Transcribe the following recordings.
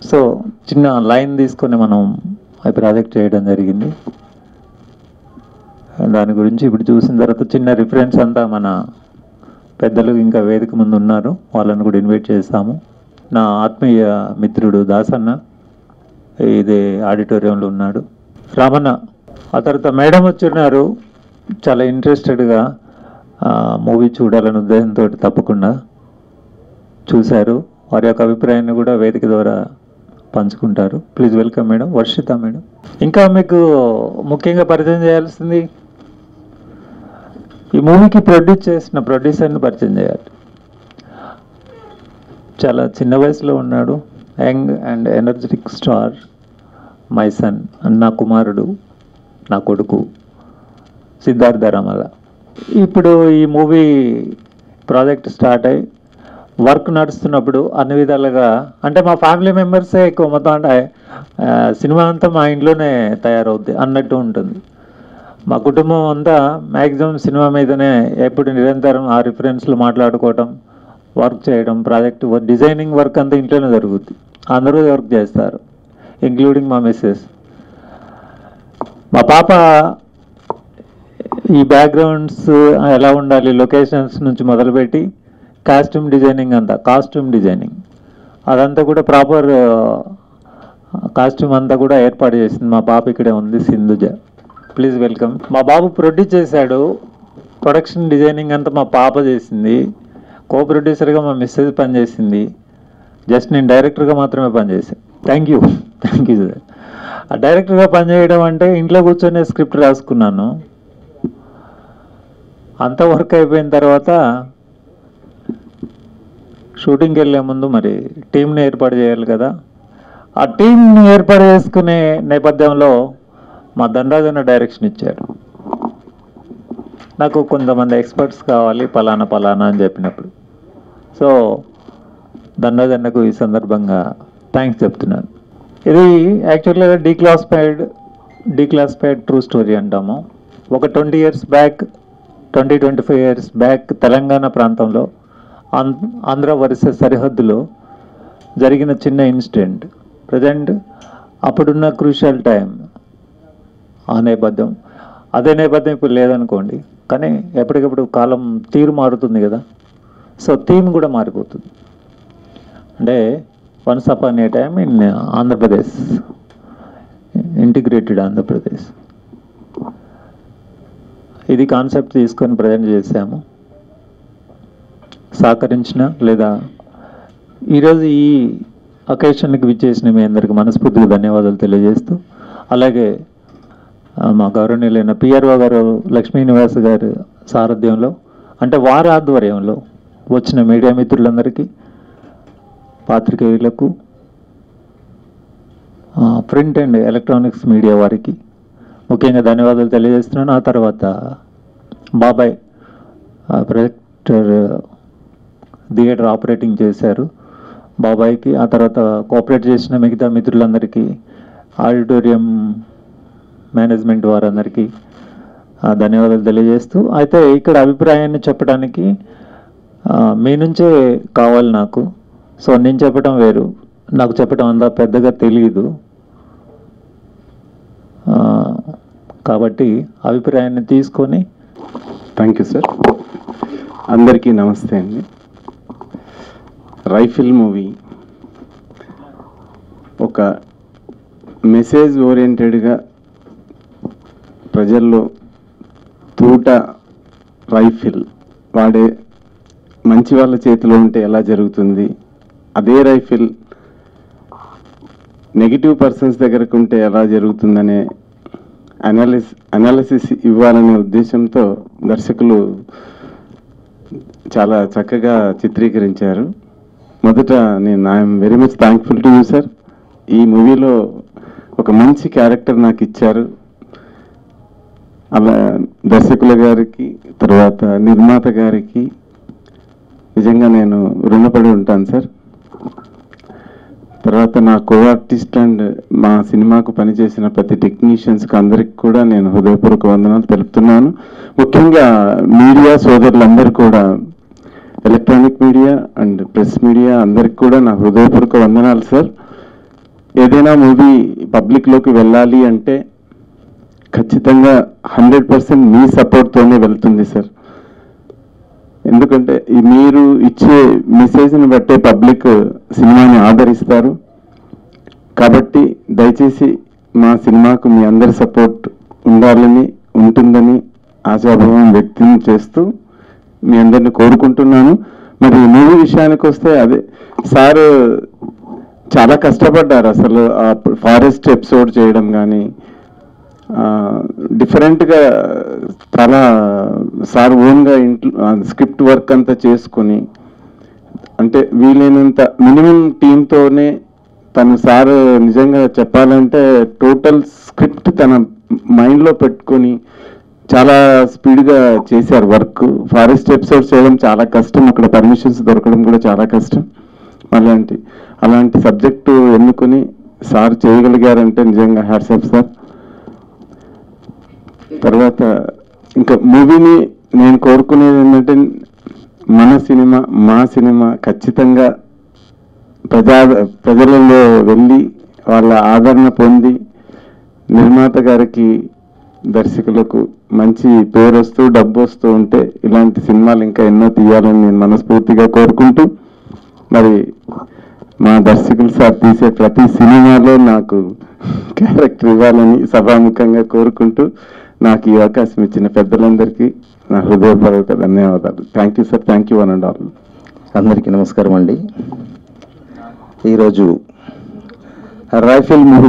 so చిన్న line తీసుకొని మనం ఆ ప్రాజెక్ట్ చేయడం జరిగింది దాని గురించి ఇప్పుడు చూసిన తర్వాత చిన్న రిఫరెన్స్ అంతా మన పెద్దలు ఇంకా వేదిక ముందు ఉన్నారు వాళ్ళని కూడా ఇన్వైట్ చేస్తాము నా ఆత్మీయ మిత్రుడు దాసన్న ఇదే ఆడిటోరియంలో ఉన్నాడు రామన్న ఆ తర్వాత మేడం వచ్చిన్నారు చాలా ఇంట్రెస్టెడ్గా మూవీ చూడాలనే ఉద్దేశంతో తప్పకుండా చూశారు వారి యొక్క అభిప్రాయాన్ని కూడా వేదిక ద్వారా పంచుకుంటారు please welcome madam Varshitha madam ఇంకా మీకు ముఖ్యంగా పరిచయం చేయాల్సింది ఈ మూవీకి ప్రొడ్యూస్ చేసిన ప్రొడ్యూసర్ని పరిచయం చేయాలి చాలా చిన్న వయసులో ఉన్నాడు young and energetic star my son నా కుమారుడు నా కొడుకు సిద్ధార్థ రమల ఇప్పుడు ఈ మూవీ ప్రాజెక్ట్ స్టార్ట్ అయ్యి వర్క్ నడుస్తున్నప్పుడు అన్ని విధాలుగా అంటే మా ఫ్యామిలీ మెంబర్సే ఎక్కువ మొత్తం అంటే ఆ, సినిమా అంతా మా ఇంట్లోనే తయారవుద్ది అన్నట్టు ఉంటుంది మా కుటుంబం అంతా మ్యాక్సిమం సినిమా మీదనే ఎప్పుడు నిరంతరం ఆ రిఫరెన్స్లు మాట్లాడుకోవటం వర్క్ చేయడం ప్రాజెక్ట్ డిజైనింగ్ వర్క్ అంతా ఇంట్లోనే జరుగుద్ది అందరూ వర్క్ చేస్తారు ఇంక్లూడింగ్ మా మిస్సెస్ మా పాప ఈ బ్యాక్గ్రౌండ్స్ ఎలా ఉండాలి లొకేషన్స్ నుంచి మొదలుపెట్టి కాస్ట్యూమ్ డిజైనింగ్ అంతా కాస్ట్యూమ్ డిజైనింగ్ అదంతా కూడా ప్రాపర్ కాస్ట్యూమ్ అంతా కూడా ఏర్పాటు చేసింది మా పాప ఇక్కడే ఉంది సింధుజ ప్లీజ్ వెల్కమ్ మా బాబు ప్రొడ్యూస్ చేశాడు ప్రొడక్షన్ డిజైనింగ్ అంతా మా పాప చేసింది కో ప్రొడ్యూసర్గా మా మిస్సెస్ పనిచేసింది జస్ట్ నేను డైరెక్టర్గా మాత్రమే పనిచేసాను thank you thank you sir ఆ డైరెక్టర్గా పనిచేయడం అంటే ఇంట్లో కూర్చొని స్క్రిప్ట్ రాసుకున్నాను అంత వర్క్ అయిపోయిన తర్వాత షూటింగ్కి వెళ్ళే ముందు మరి టీంని ఏర్పాటు చేయాలి కదా ఆ టీంని ఏర్పాటు చేసుకునే నేపథ్యంలో మా ధనరాజన్న డైరెక్షన్ ఇచ్చాడు నాకు కొంతమంది ఎక్స్పర్ట్స్ కావాలి పలానా పలానా అని చెప్పినప్పుడు సో ధనరాజన్నకు ఈ సందర్భంగా థ్యాంక్స్ చెప్తున్నాను ఇది యాక్చువల్గా డీక్లాసిఫైడ్ డీక్లాసిఫైడ్ ట్రూ స్టోరీ అంటాము ఒక twenty years back twenty twenty five years back Telangana ప్రాంతంలో ఆం- ఆంధ్ర వర్సెస్ సరిహద్దులో జరిగిన చిన్న ఇన్సిడెంట్ ప్రజెంట్ అప్పుడున్న క్రూషియల్ టైం ఆ నేపథ్యం అదే నేపథ్యం ఇప్పుడు లేదనుకోండి కానీ ఎప్పటికప్పుడు కాలం తీరు మారుతుంది కదా సో థీమ్ కూడా మారిపోతుంది అంటే once upon a time in Andhra Pradesh integrated Andhra Pradesh ఇది కాన్సెప్ట్ తీసుకొని ప్రజెంట్ చేశాము సహకరించిన లేదా ఈరోజు ఈ అకేషన్కి విచ్చేసిన మీ అందరికి మనస్ఫూర్తిగా ధన్యవాదాలు తెలియజేస్తూ అలాగే ఆ, మా గౌరవనీయులైన పిఆర్ఓ గారు లక్ష్మీ నివాస్ గారి సారథ్యంలో అంటే వారి ఆధ్వర్యంలో వచ్చిన మీడియా మిత్రులందరికీ పాత్రికేయులకు ప్రింట్ అండ్ ఎలక్ట్రానిక్స్ మీడియా వారికి ముఖ్యంగా ధన్యవాదాలు తెలియజేస్తున్నాను ఆ తర్వాత బాబాయ్ ఆ, ప్రొజెక్టర్ థియేటర్ ఆపరేటింగ్ చేశారు బాబాయ్కి ఆ తర్వాత కోఆపరేట్ చేసిన మిగతా మిత్రులందరికీ ఆడిటోరియం మేనేజ్మెంట్ వారందరికీ ఆ, ధన్యవాదాలు తెలియజేస్తూ అయితే ఇక్కడ అభిప్రాయాన్ని చెప్పడానికి ఆ, మీ నుంచే కావాలి నాకు సో నేను చెప్పడం వేరు నాకు చెప్పడం అంత పెద్దగా తెలియదు ఆ, కాబట్టి అభిప్రాయాన్ని తీసుకొని థ్యాంక్ యూ సార్ అందరికీ నమస్తే అండి రైఫిల్ మూవీ ఒక మెసేజ్ ఓరియంటెడ్గా ప్రజల్లో తూట రైఫిల్ వాడే మంచి వాళ్ళ చేతిలో ఉంటే ఎలా జరుగుతుంది అదే రైఫిల్ నెగిటివ్ పర్సన్స్ దగ్గరకు ఉంటే ఎలా జరుగుతుందనే అనాలిస్ అనాలిసిస్ ఇవ్వాలనే ఉద్దేశంతో దర్శకులు చాలా చక్కగా చిత్రీకరించారు మొదట నేను I'm very much thankful to you sir ఈ మూవీలో ఒక మంచి క్యారెక్టర్ నాకు ఇచ్చారు అలా దర్శకుల గారికి తర్వాత నిర్మాత గారికి నిజంగా నేను రుణపడి ఉంటాను సార్ తర్వాత నా కో ఆర్టిస్ట్ అండ్ మా సినిమాకు పనిచేసిన ప్రతి టెక్నీషియన్స్కి అందరికి కూడా నేను హృదయపూర్వక వందనాలు తెలుపుతున్నాను ముఖ్యంగా మీడియా సోదరులందరూ కూడా electronic media and press media అందరికి కూడా నా హృదయపూర్వక వందనాలు సార్ ఏదైనా మూవీ పబ్లిక్లోకి వెళ్ళాలి అంటే ఖచ్చితంగా హండ్రెడ్ పర్సెంట్ మీ సపోర్ట్తోనే వెళ్తుంది సార్ ఎందుకంటే ఈ మీరు ఇచ్చే మెసేజ్ని బట్టే పబ్లిక్ సినిమాని ఆదరిస్తారు కాబట్టి దయచేసి మా సినిమాకు మీ అందరి సపోర్ట్ ఉండాలని ఉంటుందని ఆశాభావం వ్యక్తం చేస్తూ మీ అందరిని కోరుకుంటున్నాను మరి మూవీ విషయానికి వస్తే అదే సార్ చాలా కష్టపడ్డారు అసలు ఆ ఫారెస్ట్ ఎపిసోడ్ చేయడం కానీ డిఫరెంట్గా చాలా సార్ ఓన్గా ఇంట్లో స్క్రిప్ట్ వర్క్ అంతా చేసుకొని అంటే వీలైనంత మినిమం టీంతోనే తను సార్ నిజంగా చెప్పాలంటే టోటల్ స్క్రిప్ట్ తన మైండ్లో పెట్టుకొని చాలా స్పీడ్గా చేశారు వర్క్ ఫారెస్ట్ ఎపిసోడ్స్ చేయడం చాలా కష్టం అక్కడ పర్మిషన్స్ దొరకడం కూడా చాలా కష్టం అలాంటి అలాంటి సబ్జెక్టు ఎన్నుకొని సార్ చేయగలిగారంటే నిజంగా హ్యాట్సాప్ సార్ తర్వాత ఇంకా మూవీని నేను కోరుకునేది ఏంటంటే మన సినిమా మా సినిమా ఖచ్చితంగా ప్రజా ప్రజలలో వెళ్ళి వాళ్ళ ఆదరణ పొంది నిర్మాత గారికి దర్శకులకు మంచి పేరు వస్తూ డబ్బు వస్తూ ఉంటే ఇలాంటి సినిమాలు ఇంకా ఎన్నో తీయాలని నేను మనస్ఫూర్తిగా కోరుకుంటూ మరి మా దర్శకులు సార్ తీసే ప్రతి సినిమాలో నాకు క్యారెక్టర్ ఇవ్వాలని సభాముఖంగా కోరుకుంటూ నాకు ఈ అవకాశం ఇచ్చిన పెద్దలందరికీ నా హృదయపూర్వక ధన్యవాదాలు thank you sir thank you one and all అందరికీ నమస్కారం అండి ఈరోజు రైఫిల్ మూవీ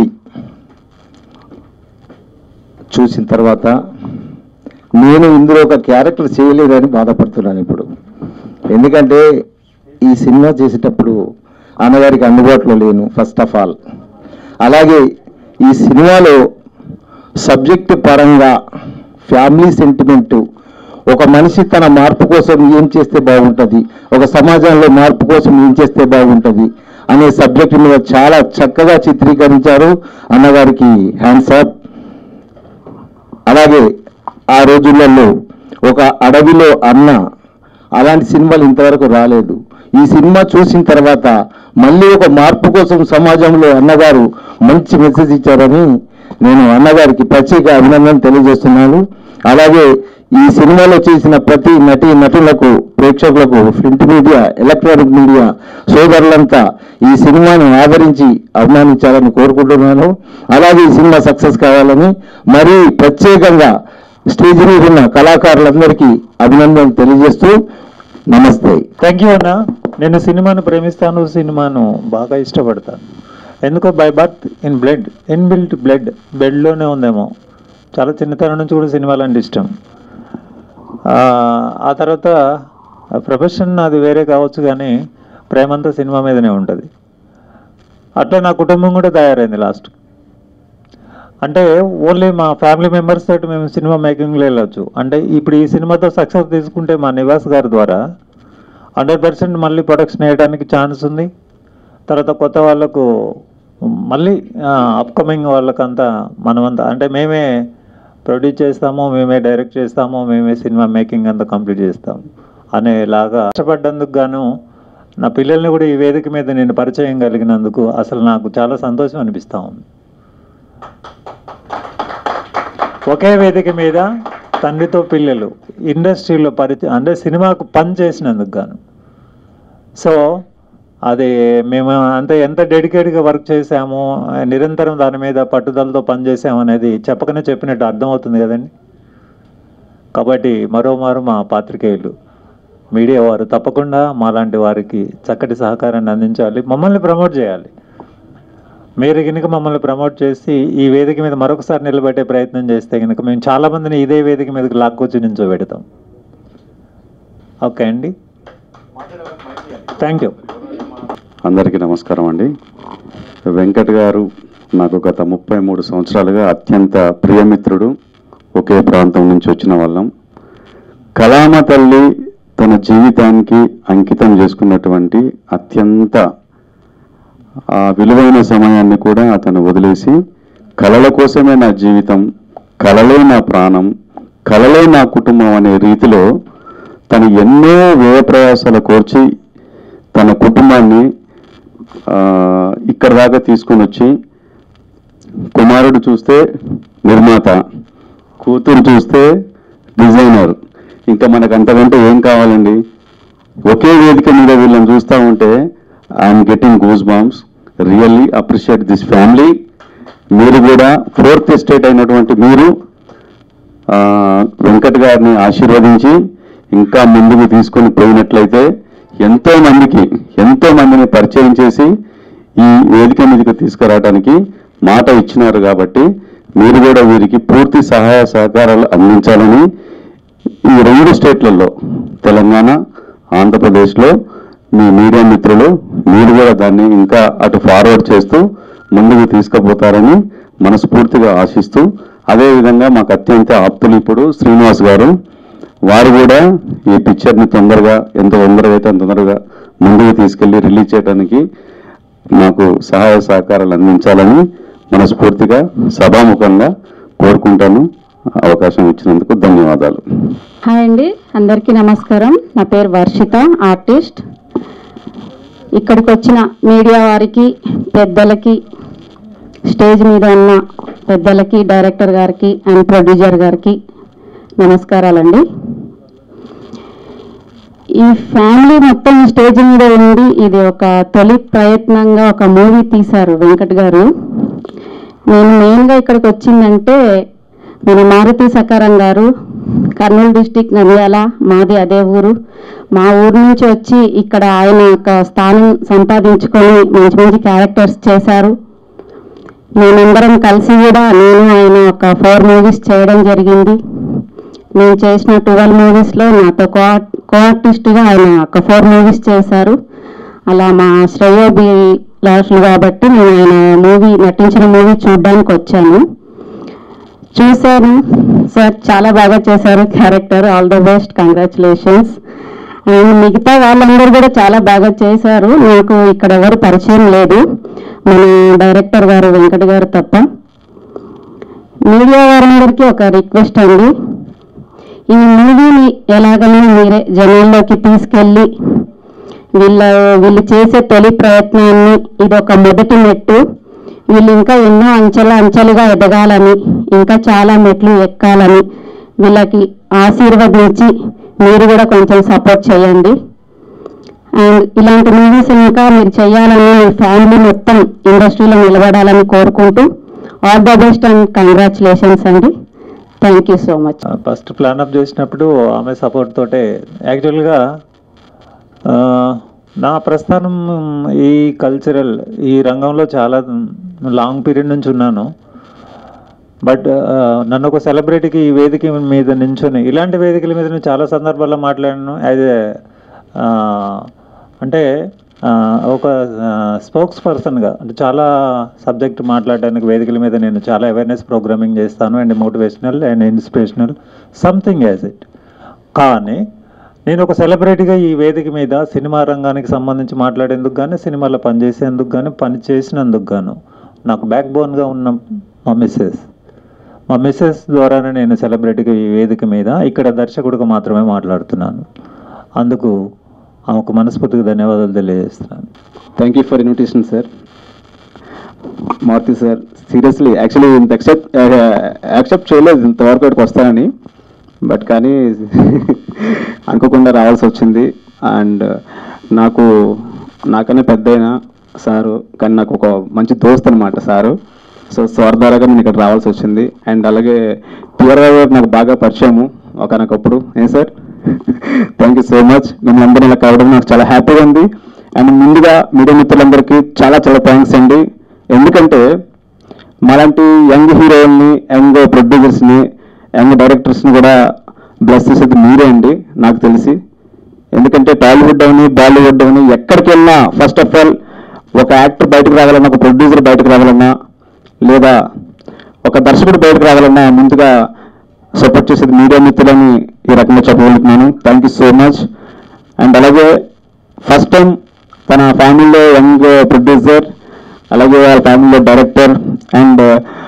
చూసిన తర్వాత నేను ఇందులో ఒక క్యారెక్టర్ చేయలేదని బాధపడుతున్నాను ఇప్పుడు ఎందుకంటే ఈ సినిమా చేసేటప్పుడు అన్నగారికి అందుబాటులో లేను ఫస్ట్ ఆఫ్ ఆల్ అలాగే ఈ సినిమాలో సబ్జెక్ట్ పరంగా ఫ్యామిలీ సెంటిమెంటు ఒక మనిషి తన మార్పు కోసం ఏం చేస్తే బాగుంటుంది ఒక సమాజంలో మార్పు కోసం ఏం చేస్తే బాగుంటుంది అనే సబ్జెక్టు మీద చాలా చక్కగా చిత్రీకరించారు అన్నగారికి హ్యాండ్స్ అప్ అలాగే ఆ రోజులలో ఒక అడవిలో అన్న అలాంటి సినిమాలు ఇంతవరకు రాలేదు ఈ సినిమా చూసిన తర్వాత మళ్ళీ ఒక మార్పు కోసం సమాజంలో అన్నగారు మంచి మెసేజ్ ఇచ్చారని నేను అన్నగారికి ప్రత్యేక అభినందన తెలియజేస్తున్నాను అలాగే ఈ సినిమాలో చేసిన ప్రతి నటి నటులకు ప్రేక్షకులకు ప్రింట్ మీడియా ఎలక్ట్రానిక్ మీడియా సోదరులంతా ఈ సినిమాను ఆదరించి అభిమానించాలని కోరుకుంటున్నాను అలాగే ఈ సినిమా సక్సెస్ కావాలని మరీ ప్రత్యేకంగా స్టేజ్ మీద ఉన్న కళాకారులందరికీ అభినందనలు తెలియజేస్తూ నమస్తే థ్యాంక్ యూ అన్న నేను సినిమాను ప్రేమిస్తాను సినిమాను బాగా ఇష్టపడతాను ఎందుకో by birth in blood inbuilt blood బ్లడ్లోనే ఉందేమో చాలా చిన్నతనం నుంచి కూడా సినిమాలు అంటే ఇష్టం ఆ, ఆ తర్వాత ప్రొఫెషన్ అది వేరే కావచ్చు కానీ ప్రేమంతా సినిమా మీదనే ఉంటుంది అట్లా నా కుటుంబం కూడా తయారైంది లాస్ట్ అంటే ఓన్లీ మా ఫ్యామిలీ మెంబర్స్ తోటి మేము సినిమా మేకింగ్లో వెళ్ళొచ్చు అంటే ఇప్పుడు ఈ సినిమాతో సక్సెస్ తీసుకుంటే మా నివాస్ గారి ద్వారా హండ్రెడ్ పర్సెంట్ మళ్ళీ ప్రొడక్షన్ వేయడానికి ఛాన్స్ ఉంది తర్వాత కొత్త వాళ్ళకు మళ్ళీ అప్కమింగ్ వాళ్ళకంతా మనమంతా అంటే మేమే ప్రొడ్యూస్ చేస్తాము మేమే డైరెక్ట్ చేస్తాము మేమే సినిమా మేకింగ్ అంతా కంప్లీట్ చేస్తాము అనేలాగా కష్టపడ్డందుకు గాను నా పిల్లల్ని కూడా ఈ వేదిక మీద నేను పరిచయం కలిగినందుకు అసలు నాకు చాలా సంతోషం అనిపిస్తూ ఉంది ఒకే వేదిక మీద తండ్రితో పిల్లలు ఇండస్ట్రీలో పరిచయం అంటే సినిమాకు పని చేసినందుకు గాను సో అది మేము అంత ఎంత డెడికేట్గా వర్క్ చేసాము నిరంతరం దాని మీద పట్టుదలతో పనిచేసాము అనేది చెప్పకనే చెప్పినట్టు అర్థమవుతుంది కదండి కాబట్టి మరోమారు మా పాత్రికేయులు మీడియా వారు తప్పకుండా మాలాంటి వారికి చక్కటి సహకారాన్ని అందించాలి మమ్మల్ని ప్రమోట్ చేయాలి మీరు కనుక మమ్మల్ని ప్రమోట్ చేసి ఈ వేదిక మీద మరొకసారి నిలబెట్టే ప్రయత్నం చేస్తే కనుక మేము చాలా మందిని ఇదే వేదిక మీదకి లాక్కొచ్చి నించోబెడతాం ఓకే అండి థ్యాంక్ యూ అందరికీ నమస్కారం అండి వెంకట్ గారు నాకు గత ముప్పై మూడు సంవత్సరాలుగా అత్యంత ప్రియమిత్రుడు ఒకే ప్రాంతం నుంచి వచ్చిన వాళ్ళం కళామ తల్లి తన జీవితానికి అంకితం చేసుకున్నటువంటి అత్యంత ఆ విలువైన సమయాన్ని కూడా అతను వదిలేసి కళల కోసమే నా జీవితం కళలే నా ప్రాణం కళలే నా కుటుంబం అనే రీతిలో తను ఎన్నో వ్యయ ప్రయాసాలు కోర్చి తన కుటుంబాన్ని ఆ, ఇక్కడ దాకా తీసుకొని వచ్చి కుమారుడు చూస్తే నిర్మాత కూతురు చూస్తే డిజైనర్ ఇంకా మనకు అంతకంటే ఏం కావాలండి ఒకే వేదిక మీద వీళ్ళని చూస్తూ ఉంటే I'm getting goose bumps really appreciate this family మీరు కూడా ఫోర్త్ ఎస్టేట్ అయినటువంటి మీరు ఆ, వెంకట్ గారిని ఆశీర్వదించి ఇంకా ముందుకు తీసుకొని పోయినట్లయితే ఎంతో మందికి ఎంతో మందిని పరిచయం చేసి ఈ వేదిక మీదకి తీసుకురావడానికి మాట ఇచ్చినారు కాబట్టి మీరు కూడా వీరికి పూర్తి సహాయ సహకారాలు అందించాలని ఈ రెండు స్టేట్లలో తెలంగాణ ఆంధ్రప్రదేశ్లో మీ మీడియా మిత్రులు మీరు కూడా దాన్ని ఇంకా అటు ఫార్వర్డ్ చేస్తూ ముందుకు తీసుకుపోతారని మనస్ఫూర్తిగా ఆశిస్తూ అదేవిధంగా మాకు అత్యంత ఆప్తులు ఇప్పుడు శ్రీనివాస్ గారు వారు కూడా ఈ పిక్చర్ని తొందరగా ఎంత తొందరగా అయితే అంత తొందరగా ముందుకు తీసుకెళ్లి రిలీజ్ చేయడానికి మాకు సహాయ సహకారాలు అందించాలని మనస్ఫూర్తిగా సభాముఖంగా కోరుకుంటాను అవకాశం ఇచ్చినందుకు ధన్యవాదాలు హాయ్ అండి అందరికీ నమస్కారం నా పేరు వర్షిత ఆర్టిస్ట్ ఇక్కడికి వచ్చిన మీడియా వారికి పెద్దలకి స్టేజ్ మీద ఉన్న పెద్దలకి డైరెక్టర్ గారికి అండ్ ప్రొడ్యూసర్ గారికి నమస్కారాలండి ఈ ఫ్యామిలీ మొత్తం స్టేజ్ మీద ఉండి ఇది ఒక తొలి ప్రయత్నంగా ఒక మూవీ తీశారు వెంకట్ గారు నేను మెయిన్గా ఇక్కడికి వచ్చిందంటే మన మారుతి సకారం గారు కర్నూలు డిస్టిక్ నంద్యాల మాది అదే ఊరు మా ఊరు నుంచి వచ్చి ఇక్కడ ఆయన ఒక స్థానం సంపాదించుకొని మంచి మంచి క్యారెక్టర్స్ చేశారు మేమందరం కలిసి కూడా నేను ఆయన ఒక ఫోర్ మూవీస్ చేయడం జరిగింది నేను చేసిన ట్వెల్వ్ మూవీస్లో నాతో కో కో ఆర్టిస్ట్గా ఆయన ఒక ఫోర్ మూవీస్ చేశారు అలా మా శ్రేయోబి లాస్ట్లు కాబట్టి నేను ఆయన మూవీ నటించిన మూవీ చూడడానికి వచ్చాను చూశాను సార్ చాలా బాగా చేశారు character all the best congratulations and మిగతా వాళ్ళందరూ కూడా చాలా బాగా చేశారు నాకు ఇక్కడ ఎవరు పరిచయం లేదు మన డైరెక్టర్ గారు వెంకట్ గారు తప్ప మీడియా వారందరికీ ఒక రిక్వెస్ట్ అండి ఈ మూవీని ఎలాగైనా మీరే జనాల్లోకి తీసుకెళ్ళి వీళ్ళ వీళ్ళు చేసే తొలి ప్రయత్నాన్ని ఇది ఒక మొదటి మెట్టు వీళ్ళు ఇంకా ఎన్నో అంచెల అంచెలుగా ఎదగాలని ఇంకా చాలా మెట్లు ఎక్కాలని వీళ్ళకి ఆశీర్వదించి మీరు కూడా కొంచెం సపోర్ట్ చేయండి అండ్ ఇలాంటి మూవీస్ ఇంకా మీరు చేయాలని మీ ఫ్యామిలీ మొత్తం ఇండస్ట్రీలో నిలబడాలని కోరుకుంటూ all the best and congratulations అండి thank you so much first plan up చేసినప్పుడు ఆమె సపోర్ట్ తోటే యాక్చువల్గా ఆ, నా ప్రస్థానం ఈ కల్చరల్ ఈ రంగంలో చాలా లాంగ్ పీరియడ్ నుంచి ఉన్నాను బట్ నన్ను ఒక సెలబ్రిటీకి ఈ వేదిక మీద నించుని ఇలాంటి వేదికల మీద నేను చాలా సందర్భాల్లో మాట్లాడాను యాజ్ ఏ అంటే ఆ, ఒక స్పోక్స్ పర్సన్గా అంటే చాలా సబ్జెక్ట్ మాట్లాడడానికి వేదికల మీద నేను చాలా అవేర్నెస్ ప్రోగ్రామింగ్ చేస్తాను and motivational and inspirational something as it కానీ నేను ఒక సెలబ్రిటీగా ఈ వేదిక మీద సినిమా రంగానికి సంబంధించి మాట్లాడేందుకు కానీ సినిమాలో పనిచేసేందుకు కానీ పని చేసినందుకు గాను నాకు బ్యాక్ బోన్గా ఉన్న మా మిస్సెస్ మా మిస్సెస్ ద్వారానే నేను సెలబ్రిటీగా ఈ వేదిక మీద ఇక్కడ దర్శకుడిగా మాత్రమే మాట్లాడుతున్నాను అందుకు ఆమెకు మనస్ఫూర్తిగా ధన్యవాదాలు తెలియజేస్తున్నాను thank you for invitation sir Maruthi sir seriously actually ఇంత యాక్సెప్ట్ యాక్సెప్ట్ చేయలేదు ఇంతవరకు ఇక్కడికి వస్తానని బట్ కానీ అనుకోకుండా రావాల్సి వచ్చింది అండ్ నాకు నాకన్నా పెద్దయిన సారు కానీ నాకు ఒక మంచి దోస్త్ అనమాట సారు సో సార్ ద్వారాగా నేను ఇక్కడ రావాల్సి వచ్చింది అండ్ అలాగే పిఆర్ గారు నాకు బాగా పరిచయము ఒకనొకప్పుడు ఏం sir thank you so much మిమ్మల్ని అందరినీ ఇలా కలవడం నాకు చాలా హ్యాపీగా ఉంది అండ్ ముందుగా మీడియా మిత్రులందరికీ చాలా చాలా థ్యాంక్స్ అండి ఎందుకంటే మాలాంటి యంగ్ హీరోయిన్ని యంగ్ ప్రొడ్యూసర్స్ని యంగ్ డైరెక్టర్స్ని కూడా బ్లెస్ చేసేది మీరే అండి నాకు తెలిసి ఎందుకంటే టాలీవుడ్ అవని బాలీవుడ్ అవని ఎక్కడికి వెళ్ళినా ఫస్ట్ ఆఫ్ ఆల్ ఒక యాక్టర్ బయటకు రావాలన్నా ఒక ప్రొడ్యూసర్ బయటకు రావాలన్నా లేదా ఒక దర్శకుడు బయటకు రావాలన్నా ముందుగా సపోర్ట్ చేసేది మీడియా మిత్రులని ఈ రకంగా చెప్పగలుగుతున్నాను thank you so much and అలాగే ఫస్ట్ టైం తన ఫ్యామిలీలో యంగ్ ప్రొడ్యూసర్ అలాగే వాళ్ళ ఫ్యామిలీలో director and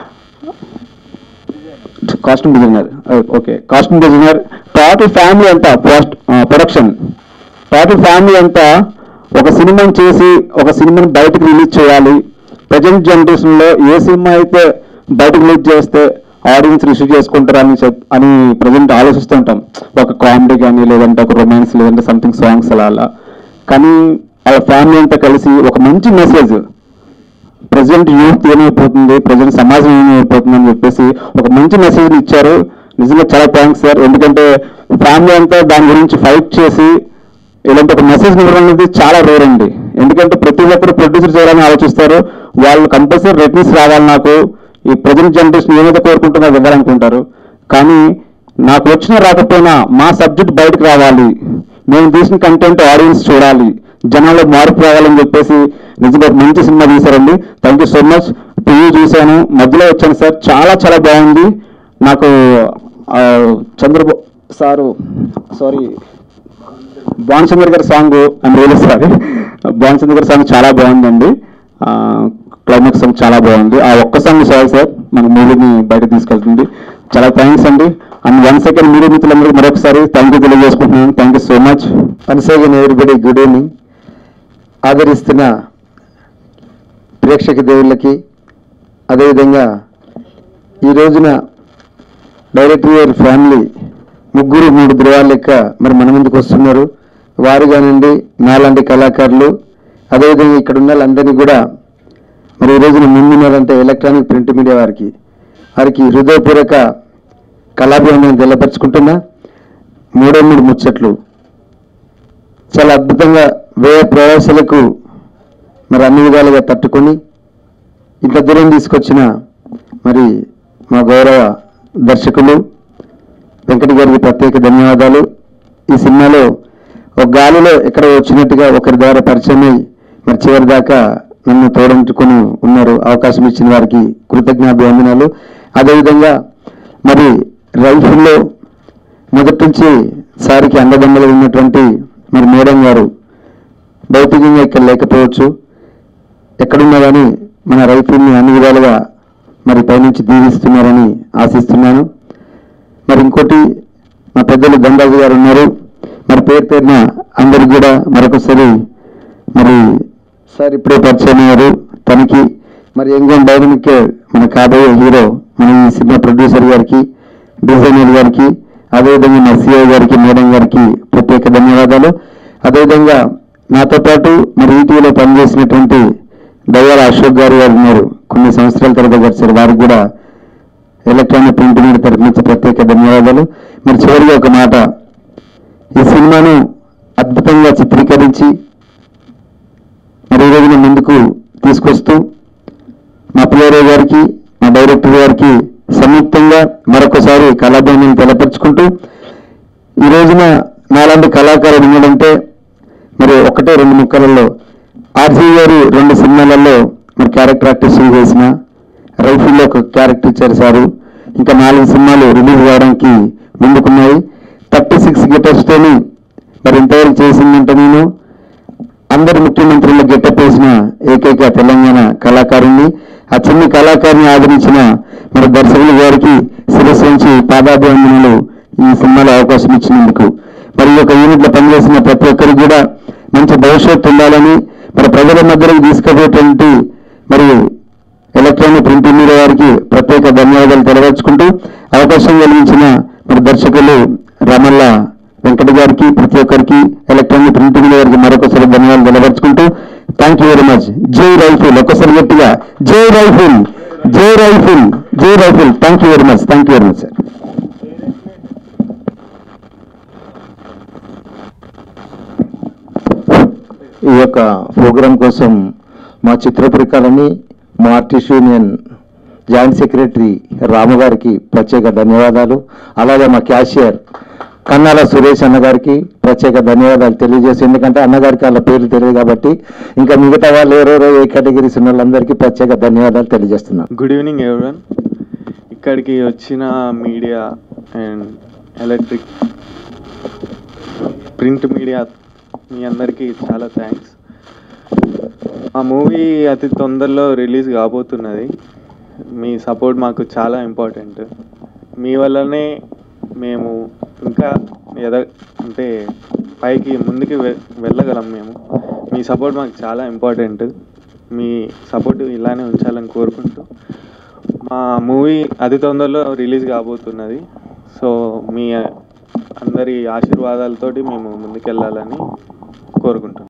costume designer okay costume designer total family అంతా పోస్ట్ ప్రొడక్షన్ టోటల్ ఫ్యామిలీ అంతా ఒక సినిమాని చేసి ఒక సినిమాని బయటకు రిలీజ్ చేయాలి ప్రజెంట్ జనరేషన్లో ఏ సినిమా అయితే బయటకు రిలీజ్ చేస్తే ఆడియన్స్ రిసీవ్ చేసుకుంటారని చెప్ అని ప్రజెంట్ ఆలోచిస్తుంటాం ఒక కామెడీ కానీ లేదంటే ఒక రొమాన్స్ లేదంటే సంథింగ్ సాంగ్స్ అలా అలా కానీ వాళ్ళ ఫ్యామిలీ అంతా కలిసి ఒక మంచి మెసేజ్ ప్రజెంట్ యూత్ ఏమైపోతుంది ప్రజెంట్ సమాజం ఏమైపోతుంది అని చెప్పేసి ఒక మంచి మెసేజ్ ఇచ్చారు నిజంగా చాలా థ్యాంక్స్ సార్ ఎందుకంటే ఫ్యామిలీ అంతా దాని గురించి ఫైట్ చేసి ఇలాంటి ఒక మెసేజ్ ఇవ్వడం అనేది చాలా రేర్ అండి ఎందుకంటే ప్రతి ఒక్కరు ప్రొడ్యూసర్ చేయాలని ఆలోచిస్తారు వాళ్ళు కంపల్సరీ రిటర్న్స్ రావాలి నాకు ఈ ప్రజెంట్ జనరేషన్ ఏమైతే కోరుకుంటుందో అది ఇవ్వాలనుకుంటారు కానీ నాకు వచ్చిన రాకపోయినా మా సబ్జెక్ట్ బయటకు రావాలి మేము తీసిన కంటెంట్ ఆడియన్స్ చూడాలి జనాల్లో మార్పు రావాలని చెప్పేసి నిజంగా ఒక మంచి సినిమా తీశారండి thank you so much TV చూశాను మధ్యలో వచ్చాను సార్ చాలా చాలా బాగుంది నాకు ఆ, చంద్రబాబు సారు సారీ భానుచంద్ర గారి song I'm really sorry Bhanuchandra గారి సాంగ్ చాలా బాగుందండి క్లైమాక్స్ సాంగ్ చాలా బాగుంది ఆ ఒక్క సాంగ్ చాలు సార్ మన మూవీని బయట తీసుకెళ్తుంది చాలా థ్యాంక్స్ అండి అండ్ వన్ సెకండ్ మీడియా మిత్రులందరికీ మరొకసారి థ్యాంక్ యూ తెలియజేసుకుంటున్నాను thank you so much once again everybody good evening ఆదరిస్తున్న ప్రేక్షక దేవుళ్ళకి అదేవిధంగా ఈ రోజున డైరెక్టర్ గారి ఫ్యామిలీ ముగ్గురు మూడు ధృవాల లెక్క మరి మన ముందుకు వస్తున్నారు వారు కానివ్వండి నాలాంటి కళాకారులు అదేవిధంగా ఇక్కడ ఉన్న వాళ్ళందరినీ కూడా మరి ఈ రోజున ముందున్నారంటే ఎలక్ట్రానిక్ ప్రింట్ మీడియా వారికి వారికి హృదయపూర్వక కళాభివందనం తెల్లపరుచుకుంటున్నా మూడే మూడు ముచ్చట్లు చాలా అద్భుతంగా వ్యయ ప్రయాసాలకు మరి అన్ని విధాలుగా తట్టుకొని ఇంత దూరం తీసుకొచ్చిన మరి మా గౌరవ దర్శకులు వెంకట గారికి ప్రత్యేక ధన్యవాదాలు ఈ సినిమాలో ఒక గాలిలో ఎక్కడ వచ్చినట్టుగా ఒకరి ద్వారా పరిచయమై మరి చివరి దాకా నన్ను తోడంటుకొని ఉన్నారు అవకాశం ఇచ్చిన వారికి కృతజ్ఞాభివందనాలు అదేవిధంగా మరి రైఫుల్లో మొదటి నుంచి సారికి అండదండలు ఉన్నటువంటి మరి మేడం గారు భౌతికంగా ఇక్కడ లేకపోవచ్చు ఎక్కడున్నా కానీ మన రైతుల్ని అన్ని విధాలుగా మరి పైనుంచి దీవిస్తున్నారని ఆశిస్తున్నాను మరి ఇంకోటి మా పెద్దలు దండాజు గారు ఉన్నారు మరి పేరు పేరున అందరికి కూడా మరొకసారి మరి సార్ ఇప్పుడే పరిచయం అయ్యారు తనకి మరి ఎంగం డైనమిక్ మన కాబోయే హీరో మన ఈ సినిమా ప్రొడ్యూసర్ గారికి డిజైనర్ గారికి అదేవిధంగా మా సిఐ గారికి మేడం గారికి ప్రత్యేక ధన్యవాదాలు అదేవిధంగా నాతో పాటు మరి ఈటీవీలో పనిచేసినటువంటి దయ్యాల అశోక్ గారు గారు ఉన్నారు కొన్ని సంవత్సరాల తర్వాత గడిచారు వారికి కూడా ఎలక్ట్రానిక్ ప్రింట్ మీడియా తరఫు నుంచి ప్రత్యేక ధన్యవాదాలు మరి చివరిగా ఒక మాట ఈ సినిమాను అద్భుతంగా చిత్రీకరించి మరి ఈ రోజున ముందుకు తీసుకొస్తూ మా పిఆర్ఓ గారికి మా డైరెక్టర్ గారికి సంయుక్తంగా మరొకసారి కళాభవనం తెలపరుచుకుంటూ ఈ రోజున నాలాంటి కళాకారుడు ఉన్నాడంటే మరి ఒకటే రెండు ముక్కలలో ఆర్సీ గారు రెండు సినిమాలలో మరి క్యారెక్టర్ ఆర్టిస్ట్ చేసిన రైఫిల్లో ఒక క్యారెక్టర్ ఇచ్చారు సారు ఇంకా నాలుగు సినిమాలు రిలీజ్ కావడానికి ముందుకున్నాయి థర్టీ సిక్స్ గెటర్స్తోని మరి ఇంతవరకు చేసిందంటే నేను అందరు ముఖ్యమంత్రులు గెటప్ వేసిన ఏకైక తెలంగాణ కళాకారుణ్ణి ఆ చిన్న కళాకారుని ఆదరించిన మరి దర్శకులు గారికి శిరస్సు నుంచి పాదాభివందనలు ఈ సినిమాలో అవకాశం ఇచ్చినందుకు మరి ఈ యొక్క యూనిట్లో పనిచేసిన ప్రతి ఒక్కరికి కూడా మంచి భవిష్యత్తు ఉండాలని మరి ప్రజల మధ్యలోకి తీసుకుపోయేటువంటి మరి ఎలక్ట్రానిక్ ప్రింట్ మీడియా వారికి ప్రత్యేక ధన్యవాదాలు తెలియజేసుకుంటూ అవకాశం కలిగించిన మరి దర్శకులు రమల్ల వెంకట గారికి ప్రతి ఒక్కరికి ఎలక్ట్రానిక్ ప్రింట్ మీడియా వారికి మరొకసారి ధన్యవాదాలు తెలియజేసుకుంటూ థ్యాంక్ యూ వెరీ మచ్ జై రైఫుల్ ఒక్కసారి గట్టిగా జై రైఫుల్ జై రైఫుల్ జై rifle thank you very much thank you very much sir ఈ యొక్క ప్రోగ్రాం కోసం మా చిత్రపురికాలని మా artist union joint secretary Ramu గారికి ప్రత్యేక ధన్యవాదాలు అలాగే మా క్యాషియర్ కన్నాల సురేష్ అన్న గారికి ప్రత్యేక ధన్యవాదాలు తెలియజేసి ఎందుకంటే అన్నగారికి వాళ్ళ పేర్లు తెలియదు కాబట్టి ఇంకా మిగతా వాళ్ళు ఎవరెవరో ఏ కేటగిరీస్ ఉన్న వాళ్ళందరికీ ప్రత్యేక ధన్యవాదాలు తెలియజేస్తున్నాను గుడ్ ఈవినింగ్ ఎవరివన్ ఇక్కడికి వచ్చిన media and electric print media మీ అందరికీ చాలా థ్యాంక్స్ ఆ మూవీ అతి తొందరలో రిలీజ్ కాబోతున్నది మీ సపోర్ట్ మాకు చాలా ఇంపార్టెంట్ మీ వల్లనే మేము ఇంకా ఎద అంటే పైకి ముందుకు వె- వెళ్ళగలం మేము మీ సపోర్ట్ మాకు చాలా ఇంపార్టెంట్ మీ సపోర్ట్ ఇలానే ఉంచాలని కోరుకుంటూ మా మూవీ అతి తొందరలో రిలీజ్ కాబోతున్నది సో మీ అందరి ఆశీర్వాదాలతోటి మేము ముందుకెళ్ళాలని కోరుకుంటున్నాం